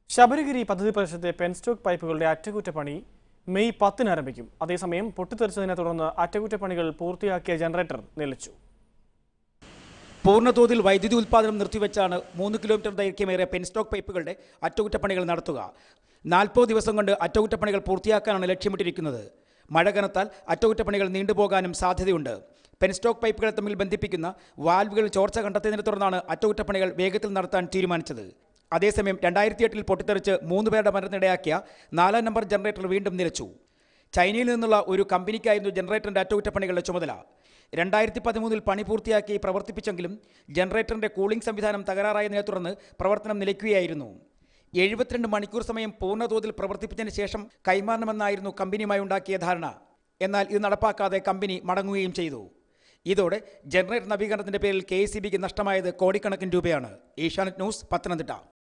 ശബരിഗിരി പദ്ധതി പ്രദേശത്തെ പെൻസ്റ്റോക്ക് പൈപ്പുകളുടെ അറ്റകുറ്റപ്പണി മെയ് പത്തിന് ആരംഭിക്കും അതേസമയം പൊട്ടിത്തെറിച്ചതിനെ തുടർന്ന് അറ്റകുറ്റപ്പണികൾ പൂർത്തിയാക്കിയ ജനറേറ്റർ നിലച്ചു പൂർണ്ണതോതിൽ വൈദ്യുതി ഉൽപ്പാദനം നിർത്തിവെച്ചാണ് മൂന്ന് കിലോമീറ്റർ ദൈർഘ്യമേറിയ പെൻസ്റ്റോക്ക് പൈപ്പുകളുടെ അറ്റകുറ്റപ്പണികൾ നടത്തുക നാൽപ്പത് ദിവസം കൊണ്ട് അറ്റകുറ്റപ്പണികൾ പൂർത്തിയാക്കാനാണ് ലക്ഷ്യമിട്ടിരിക്കുന്നത് മഴ കനത്താൽ അറ്റകുറ്റപ്പണികൾ നീണ്ടുപോകാനും സാധ്യതയുണ്ട് പെൻസ്റ്റോക്ക് പൈപ്പുകൾ തമ്മിൽ ബന്ധിപ്പിക്കുന്ന വാൽവുകൾ ചോർച്ച കണ്ടെത്തിയതിനെ തുടർന്നാണ് അറ്റകുറ്റപ്പണികൾ വേഗത്തിൽ നടത്താൻ തീരുമാനിച്ചത് അതേസമയം രണ്ടായിരത്തി എട്ടിൽ പൊട്ടിത്തെറിച്ച് മൂന്ന് പേരുടെ മരണത്തിനിടയാക്കിയ നാലാം നമ്പർ ജനറേറ്റർ വീണ്ടും നിലച്ചു ചൈനയിൽ നിന്നുള്ള ഒരു കമ്പനിക്കായിരുന്നു ജനറേറ്ററിന്റെ അറ്റകുറ്റപ്പണികളുടെ ചുമതല രണ്ടായിരത്തി പതിമൂന്നിൽ പണി പൂർത്തിയാക്കി പ്രവർത്തിപ്പിച്ചെങ്കിലും ജനറേറ്ററിന്റെ കൂളിംഗ് സംവിധാനം തകരാറായതിനെ തുടർന്ന് പ്രവർത്തനം നിലയ്ക്കുകയായിരുന്നു എഴുപത്തിരണ്ട് മണിക്കൂർ സമയം പൂർണ്ണതോതിൽ പ്രവർത്തിപ്പിച്ചതിന് ശേഷം കൈമാറണമെന്നായിരുന്നു കമ്പനിയുമായി ഉണ്ടാക്കിയ ധാരണ എന്നാൽ ഇത് നടപ്പാക്കാതെ കമ്പനി മടങ്ങുകയും ചെയ്തു ഇതോടെ ജനറേറ്റർ നവീകരണത്തിന്റെ പേരിൽ കെ നഷ്ടമായത് കോടിക്കണക്കിന് രൂപയാണ് ഏഷ്യാനെറ്റ് ന്യൂസ് പത്തനംതിട്ട